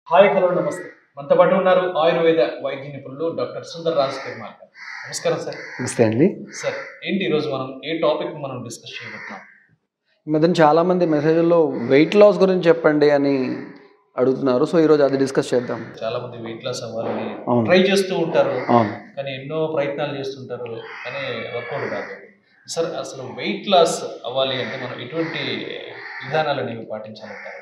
Hi hello నమస్తే మనతో పాటు ఉన్నారు ఆయుర్వేద వైద్య నిపుణులు డాక్టర్ సుందర్ రాజ్ పెరుమాల్ గారు నమస్కారం సార్ నమస్తే అండి సార్ ఏంటి ఈరోజు మనం ఏ టాపిక్ మనం డిస్కస్ చేయబోతున్నాం ఈ మధ్యన చాలామంది మెసేజ్లో వెయిట్ లాస్ గురించి చెప్పండి అని అడుగుతున్నారు సో ఈరోజు అది డిస్కస్ చేద్దాం చాలా మంది వెయిట్ లాస్ అవ్వాలని అవును ట్రై చేస్తూ ఉంటారు అవును కానీ ఎన్నో ప్రయత్నాలు చేస్తుంటారు కానీ వర్కౌట్ కాదు సార్ అసలు వెయిట్ లాస్ అవ్వాలి అంటే మనం ఎటువంటి విధానాలు అనేవి పాటించాలంటారు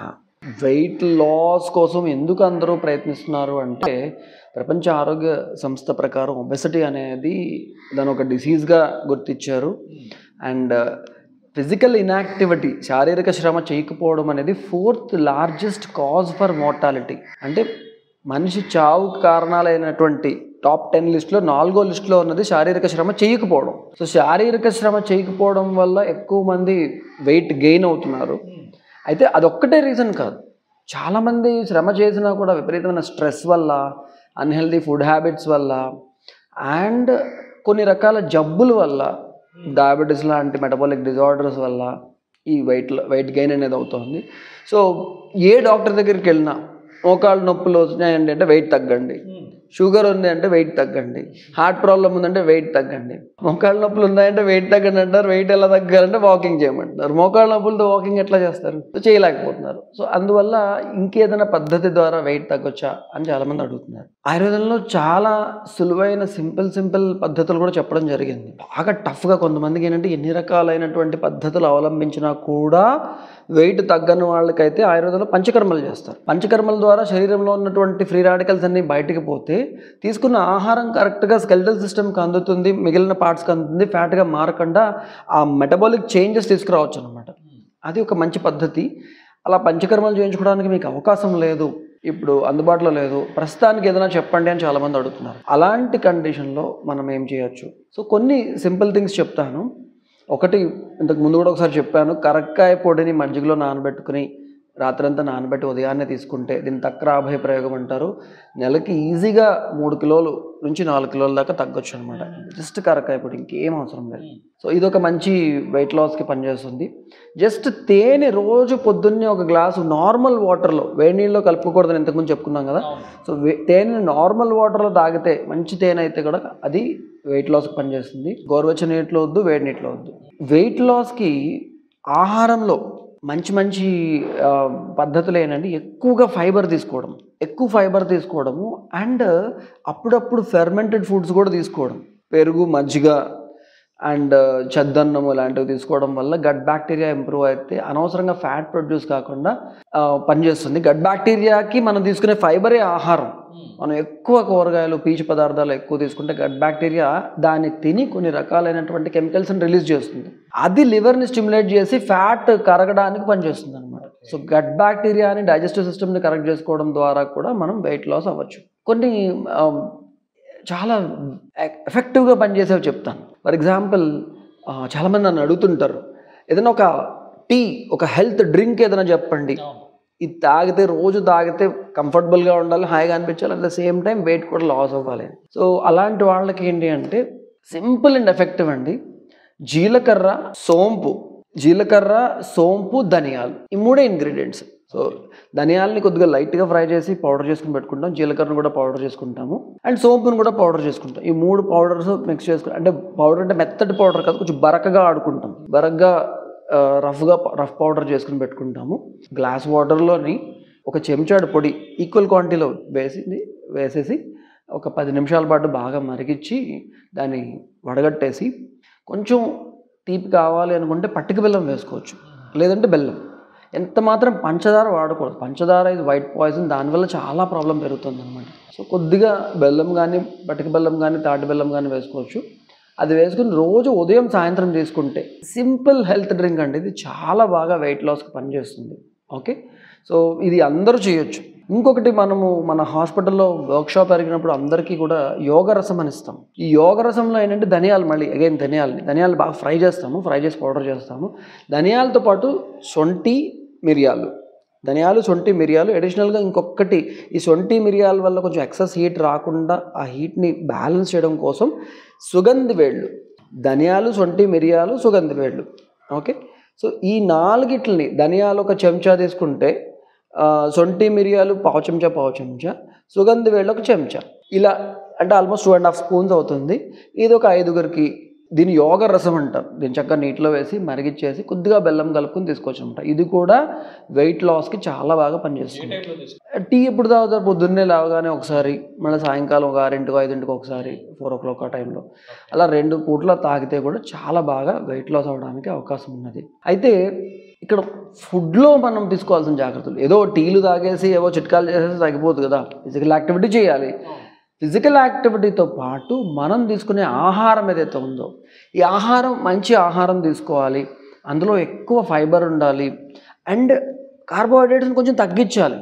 వెయిట్ లాస్ కోసం ఎందుకు అందరూ ప్రయత్నిస్తున్నారు అంటే ప్రపంచ ఆరోగ్య సంస్థ ప్రకారం ఒబెసిటీ అనేది దాని ఒక డిసీజ్గా గుర్తించారు అండ్ ఫిజికల్ ఇన్యాక్టివిటీ శారీరక శ్రమ చేయకపోవడం అనేది fourth largest cause for mortality అంటే మనిషి చావు కారణాలైనటువంటి టాప్ టెన్ లిస్ట్లో నాలుగో లిస్ట్లో ఉన్నది శారీరక శ్రమ చేయకపోవడం సో శారీరక శ్రమ చేయకపోవడం వల్ల ఎక్కువ మంది వెయిట్ గెయిన్ అవుతున్నారు అయితే అదొక్కటే రీజన్ కాదు చాలామంది శ్రమ చేసినా కూడా విపరీతమైన స్ట్రెస్ వల్ల అన్హెల్దీ ఫుడ్ హ్యాబిట్స్ వల్ల అండ్ కొన్ని రకాల జబ్బుల వల్ల డయాబెటీస్ లాంటి మెటబాలిక్ డిజార్డర్స్ వల్ల ఈ వెయిట్ వెయిట్ గెయిన్ అనేది అవుతుంది సో ఏ డాక్టర్ దగ్గరికి వెళ్ళినా మోకాళ్ళు నొప్పులు వచ్చినాయండి అంటే వెయిట్ తగ్గండి షుగర్ ఉంది అంటే వెయిట్ తగ్గండి హార్ట్ ప్రాబ్లం ఉందంటే వెయిట్ తగ్గండి మోకాళ్ళ నొప్పులు ఉన్నాయంటే వెయిట్ తగ్గండి అంటారు వెయిట్ ఎలా తగ్గాలంటే వాకింగ్ చేయమంటారు మోకాళ్ళ నొప్పులతో వాకింగ్ ఎట్లా చేస్తారు సో చేయలేకపోతున్నారు సో అందువల్ల ఇంకేదైనా పద్ధతి ద్వారా వెయిట్ తగ్గొచ్చా అని చాలామంది అడుగుతున్నారు ఆయుర్వేదంలో చాలా సులువైన సింపుల్ సింపుల్ పద్ధతులు కూడా చెప్పడం జరిగింది బాగా టఫ్గా కొంతమందికి ఏంటంటే ఎన్ని రకాలైనటువంటి పద్ధతులు అవలంబించినా కూడా వెయిట్ తగ్గని వాళ్ళకైతే ఆయుర్వేదంలో పంచకర్మలు చేస్తారు పంచకర్మల ద్వారా శరీరంలో ఉన్నటువంటి ఫ్రీ రాడికల్స్ అన్ని బయటికి పోతే తీసుకున్న ఆహారం కరెక్ట్గా స్కెల్టల్ సిస్టమ్కి అందుతుంది మిగిలిన పార్ట్స్కి అందుతుంది ఫ్యాట్గా మారకుండా ఆ మెటబాలిక్ చేంజెస్ తీసుకురావచ్చు అనమాట అది ఒక మంచి పద్ధతి అలా పంచకర్మలు చేయించుకోవడానికి మీకు అవకాశం లేదు ఇప్పుడు అందుబాటులో లేదు ప్రస్తుతానికి ఏదైనా చెప్పండి అని చాలామంది అడుగుతున్నారు అలాంటి కండిషన్లో మనం ఏం చేయొచ్చు సో కొన్ని సింపుల్ థింగ్స్ చెప్తాను ఒకటి ఇంతకు ముందు కూడా ఒకసారి చెప్పాను కరక్కాయ పొడిని మజ్జిగలో నానబెట్టుకుని రాత్రంతా నానబెట్టి ఉదయాన్నే తీసుకుంటే దీన్ని తక్రాభయ ప్రయోగం అంటారు నెలకి ఈజీగా మూడు కిలోలు నుంచి నాలుగు కిలోల దాకా తగ్గొచ్చు అనమాట జస్ట్ కరక్కాయ పొడి ఇంకేం అవసరం లేదు సో ఇది ఒక మంచి వెయిట్ లాస్కి పనిచేస్తుంది జస్ట్ తేనె రోజు పొద్దున్నే ఒక గ్లాసు నార్మల్ వాటర్లో వేడి నీళ్ళలో కలుపుకోకూడదని ఇంతకుముందు చెప్పుకున్నాం కదా సో వే- తేనె నార్మల్ వాటర్లో తాగితే మంచి తేనె అయితే కూడా అది వెయిట్ లాస్కి పనిచేస్తుంది గోరువెచ్చని నీటిలో వద్దు వేడి నీటిలో వద్దు వెయిట్ లాస్కి ఆహారంలో మంచి మంచి ఆ, పద్ధతులు ఏంటంటే ఎక్కువగా ఫైబర్ తీసుకోవడం ఎక్కువ ఫైబర్ తీసుకోవడము అండ్ అప్పుడప్పుడు ఫెర్మెంటెడ్ ఫుడ్స్ కూడా తీసుకోవడం పెరుగు మజ్జిగ అండ్ చెద్దన్నము లాంటివి తీసుకోవడం వల్ల గట్ బ్యాక్టీరియా ఇంప్రూవ్ అయితే అనవసరంగా ఫ్యాట్ ప్రొడ్యూస్ కాకుండా ఆ, పనిచేస్తుంది గట్ బ్యాక్టీరియాకి మనం తీసుకునే ఫైబరే ఆహారం మనం ఎక్కువ కూరగాయలు పీచు పదార్థాలు ఎక్కువ తీసుకుంటే గట్ బ్యాక్టీరియా దాన్ని తిని కొన్ని రకాలైనటువంటి కెమికల్స్ని రిలీజ్ చేస్తుంది అది లివర్ని స్టిమ్యులేట్ చేసి ఫ్యాట్ కరగడానికి పనిచేస్తుంది అనమాట సో గట్ బ్యాక్టీరియాని డైజెస్టివ్ సిస్టమ్ని కరెక్ట్ చేసుకోవడం ద్వారా కూడా మనం వెయిట్ లాస్ అవ్వచ్చు కొన్ని ఆ, చాలా ఎఫెక్టివ్గా పనిచేసేవి చెప్తాను ఫర్ ఎగ్జాంపుల్ చాలామంది నన్ను అడుగుతుంటారు ఏదైనా ఒక టీ ఒక హెల్త్ డ్రింక్ ఏదైనా చెప్పండి ఇది తాగితే రోజు తాగితే కంఫర్టబుల్గా ఉండాలి హాయిగా అనిపించాలి at the same time weight కూడా లాస్ అవ్వాలి సో అలాంటి వాళ్ళకి ఏంటి అంటే సింపుల్ అండ్ ఎఫెక్టివ్ అండి జీలకర్ర సోంపు జీలకర్ర సోంపు ధనియాలు ఈ మూడే ఇంగ్రీడియంట్స్ సో ధనియాలని కొద్దిగా లైట్గా ఫ్రై చేసి పౌడర్ చేసుకుని పెట్టుకుంటాం జీలకర్రను కూడా పౌడర్ చేసుకుంటాము అండ్ సోంపును కూడా పౌడర్ చేసుకుంటాం ఈ మూడు పౌడర్స్ మిక్స్ చేసుకుని అంటే పౌడర్ అంటే మెత్తటి పౌడర్ కాదు కొంచెం బరకగా ఆడుకుంటాం బరకగా ఆ, రఫ్గా రఫ్ పౌడర్ చేసుకుని పెట్టుకుంటాము గ్లాస్ వాటర్లోని ఒక చెంచాడు పొడి ఈక్వల్ క్వాంటిటీలో వేసింది వేసేసి ఒక పది నిమిషాల పాటు బాగా మరిగించి దాన్ని వడగట్టేసి కొంచెం తీపి కావాలి అనుకుంటే పట్టిక బెల్లం వేసుకోవచ్చు లేదంటే బెల్లం ఎంత మాత్రం పంచదార వాడకూడదు పంచదార ఇది వైట్ పాయిజన్ దానివల్ల చాలా ప్రాబ్లం పెరుగుతుంది అనమాట సో కొద్దిగా బెల్లం కానీ పట్టిక బెల్లం కానీ తాటి బెల్లం కానీ వేసుకోవచ్చు అది వేసుకుని రోజు ఉదయం సాయంత్రం తీసుకుంటే సింపుల్ హెల్త్ డ్రింక్ అండి ఇది చాలా బాగా వెయిట్ లాస్కి పనిచేస్తుంది ఓకే సో ఇది అందరూ చేయొచ్చు ఇంకొకటి మనము మన హాస్పిటల్లో వర్క్షాప్ జరిగినప్పుడు అందరికీ కూడా యోగ రసం అని ఇస్తాం ఈ యోగ రసంలో ఏంటంటే ధనియాలు మళ్ళీ అగైన్ ధనియాలని ధనియాలు బాగా ఫ్రై చేస్తాము ఫ్రై చేసి పౌడర్ చేస్తాము ధనియాలతో పాటు సొంటి మిరియాలు ధనియాలు సొంటి మిరియాలు అడిషనల్గా ఇంకొకటి ఈ సొంటి మిరియాల వల్ల కొంచెం ఎక్సెస్ హీట్ రాకుండా ఆ హీట్ని బ్యాలెన్స్ చేయడం కోసం సుగంధి వేళ్ళు ధనియాలు సొంటి మిరియాలు సుగంధి వేళ్ళు ఓకే సో ఈ నాలుగిట్లని ధనియాలు ఒక చెంచా తీసుకుంటే ఆ, సొంటి మిరియాలు పావు చెంచా పావు చెంచా సుగంధ వేళ్ళు ఒక చెంచా ఇలా అంటే almost two and half spoons అవుతుంది ఇది ఒక ఐదుగురికి దీని యోగ రసం అంటారు దీన్ని చక్కగా నీటిలో వేసి మరిగిచ్చేసి కొద్దిగా బెల్లం కలుపుకొని తీసుకోవచ్చు అనమాట ఇది కూడా వెయిట్ లాస్కి చాలా బాగా ఏ పనిచేస్తుంది టైంలో తీసుకుంటారు టీ ఎప్పుడు తాగుతారు పొద్దున్నే లేవగానే ఒకసారి మళ్ళీ సాయంకాలం ఒక ఆరింటికో ఐదింటికి ఒకసారి ఫోర్ ఓ క్లాక్ ఆ టైంలో అలా రెండు పూట్ల తాగితే కూడా చాలా బాగా వెయిట్ లాస్ అవడానికి అవకాశం ఉన్నది అయితే ఇక్కడ ఫుడ్లో మనం తీసుకోవాల్సిన జాగ్రత్తలు ఏదో టీలు తాగేసి ఏవో చిట్కాలు చేసేసి తగ్గిపోదు కదా ఫిజికల్ యాక్టివిటీ చేయాలి ఫిజికల్ యాక్టివిటీతో పాటు మనం తీసుకునే ఆహారం ఏదైతే ఉందో ఈ ఆహారం మంచి ఆహారం తీసుకోవాలి అందులో ఎక్కువ ఫైబర్ ఉండాలి అండ్ కార్బోహైడ్రేట్స్ని కొంచెం తగ్గించాలి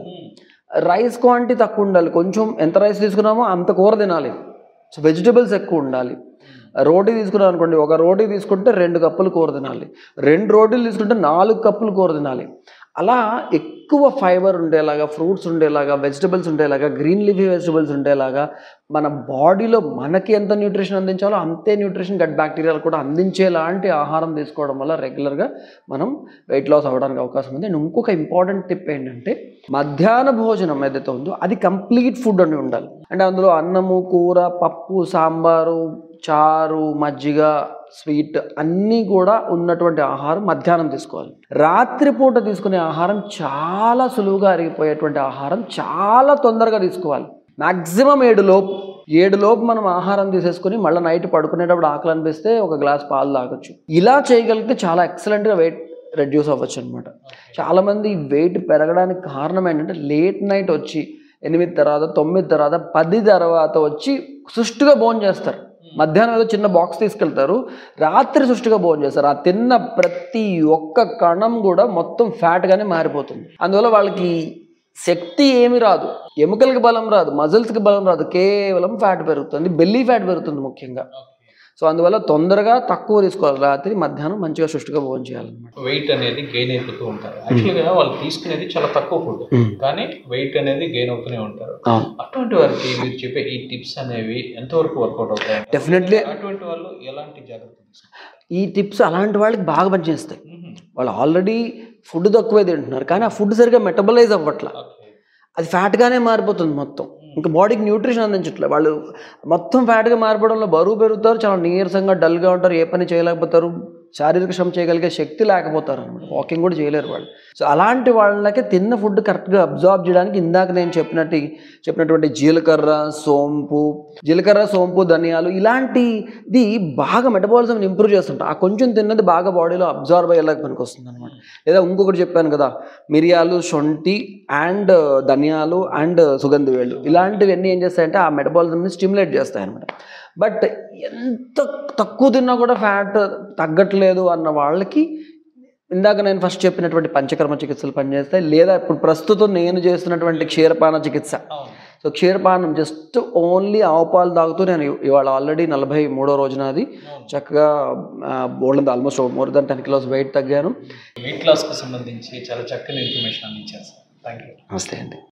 రైస్ క్వాంటిటీ తక్కువ ఉండాలి కొంచెం ఎంత రైస్ తీసుకున్నామో అంత కూర తినాలి సో వెజిటబుల్స్ ఎక్కువ ఉండాలి రోటీ తీసుకున్నాం అనుకోండి ఒక రోటీ తీసుకుంటే రెండు కప్పులు కూర తినాలి రెండు రోటీలు తీసుకుంటే నాలుగు కప్పులు కూర తినాలి అలా ఎక్కువ ఫైబర్ ఉండేలాగా ఫ్రూట్స్ ఉండేలాగా వెజిటబుల్స్ ఉండేలాగా గ్రీన్ లీఫీ వెజిటబుల్స్ ఉండేలాగా మన బాడీలో మనకి ఎంత న్యూట్రిషన్ అందించాలో అంతే న్యూట్రిషన్ గట్ బ్యాక్టీరియాలు కూడా అందించేలాంటి ఆహారం తీసుకోవడం వల్ల రెగ్యులర్గా మనం వెయిట్ లాస్ అవ్వడానికి అవకాశం ఉంది అండ్ ఇంకొక ఇంపార్టెంట్ టిప్ ఏంటంటే మధ్యాహ్న భోజనం ఏదైతే ఉందో అది కంప్లీట్ ఫుడ్ అని ఉండాలి అంటే అందులో అన్నము కూర పప్పు సాంబారు చారు మజ్జిగ స్వీట్ అన్నీ కూడా ఉన్నటువంటి ఆహారం మధ్యాహ్నం తీసుకోవాలి రాత్రిపూట తీసుకునే ఆహారం చాలా సులువుగా అరిగిపోయేటువంటి ఆహారం చాలా తొందరగా తీసుకోవాలి మ్యాక్సిమం ఏడు లోపు ఏడు లోపు మనం ఆహారం తీసేసుకుని మళ్ళీ నైట్ పడుకునేటప్పుడు ఆకలి అనిపిస్తే ఒక గ్లాస్ పాలు తాగొచ్చు ఇలా చేయగలిగితే చాలా ఎక్సలెంట్గా వెయిట్ రెడ్యూస్ అవ్వచ్చు అనమాట చాలామంది వెయిట్ పెరగడానికి కారణం ఏంటంటే లేట్ నైట్ వచ్చి ఎనిమిది తర్వాత తొమ్మిది తర్వాత పది తర్వాత వచ్చి సుష్టుగా భోజనం చేస్తారు మధ్యాహ్నం ఏదో చిన్న బాక్స్ తీసుకెళ్తారు రాత్రి సుష్టిగా భోజనం చేస్తారు ఆ తిన్న ప్రతి ఒక్క కణం కూడా మొత్తం ఫ్యాట్గానే మారిపోతుంది అందువల్ల వాళ్ళకి శక్తి ఏమి రాదు ఎముకలకి బలం రాదు మజిల్స్కి బలం రాదు కేవలం ఫ్యాట్ పెరుగుతుంది బెల్లీ ఫ్యాట్ పెరుగుతుంది ముఖ్యంగా సో అందువల్ల తొందరగా తక్కువ తీసుకోవాలి రాత్రి మధ్యాహ్నం మంచిగా సుష్టిగా భోజనం చేయాలన్నమాట వెయిట్ అనేది గెయిన్ అయిపోతూ ఉంటారు యాక్చువల్గా వాళ్ళు తీసుకునేది చాలా తక్కువ ఫుడ్ కానీ వెయిట్ అనేది గెయిన్ అవుతూనే ఉంటారు అవును అటువంటి వారికి మీరు చెప్పే ఈ టిప్స్ అనేవి ఎంతవరకు వర్కౌట్ అవుతాయి డెఫినెట్లీ అటువంటి వాళ్ళు ఎలాంటి జాగ్రత్తలు తీసుకుంటారు ఈ టిప్స్ అలాంటి వాళ్ళకి బాగా పనిచేస్తాయి మ్మ్. వాళ్ళు ఆల్రెడీ ఫుడ్ తక్కువే తింటున్నారు కానీ ఆ ఫుడ్ సరిగ్గా మెటబలైజ్ అవ్వట్ల ఓకే అది ఫ్యాట్గానే మారిపోతుంది మొత్తం ఇంకా బాడీకి న్యూట్రిషన్ అందించట్లేదు వాళ్ళు మొత్తం ఫ్యాట్గా మారిపోవడంలో బరువు పెరుగుతారు చాలా నీరసంగా డల్గా ఉంటారు ఏ పని చేయలేకపోతారు శారీరక శ్రమ చేయగలిగే శక్తి లేకపోతారు అనమాట వాకింగ్ కూడా చేయలేరు వాళ్ళు సో అలాంటి వాళ్ళకి తిన్న ఫుడ్ కరెక్ట్గా అబ్జార్బ్ చేయడానికి ఇందాక నేను చెప్పినట్టు చెప్పినటువంటి జీలకర్ర సోంపు జీలకర్ర సోంపు ధనియాలు ఇలాంటిది బాగా మెటబాలిజం ఇంప్రూవ్ చేస్తుంటారు ఆ కొంచెం తిన్నది బాగా బాడీలో అబ్జార్బ్ అయ్యేలాగా పనికి వస్తుంది అనమాట లేదా ఇంకొకటి చెప్పాను కదా మిరియాలు శొంఠి అండ్ ధనియాలు అండ్ సుగంధ వేళ్ళు ఇలాంటివన్నీ ఏం చేస్తాయంటే ఆ మెటబాలిజంని స్టిమ్యులేట్ చేస్తాయి అనమాట బట్ ఎంత తక్కువ తిన్నా కూడా ఫ్యాట్ తగ్గట్లేదు అన్న వాళ్ళకి ఇందాక నేను ఫస్ట్ చెప్పినటువంటి పంచకర్మ చికిత్సలు పనిచేస్తాయి లేదా ఇప్పుడు ప్రస్తుతం నేను చేస్తున్నటువంటి క్షీరపాన చికిత్స అవును సో క్షీరపానం జస్ట్ ఓన్లీ ఆవు పాలు తాగుతూ నేను ఇవాళ ఆల్రెడీ నలభై మూడో రోజున అది చక్కగా బోల్డ్ almost more than ten kilos weight తగ్గాను వెయిట్ లాస్కి సంబంధించి చాలా చక్కని ఇన్ఫర్మేషన్ అందించారు సార్ థ్యాంక్ యూ నమస్తే అండి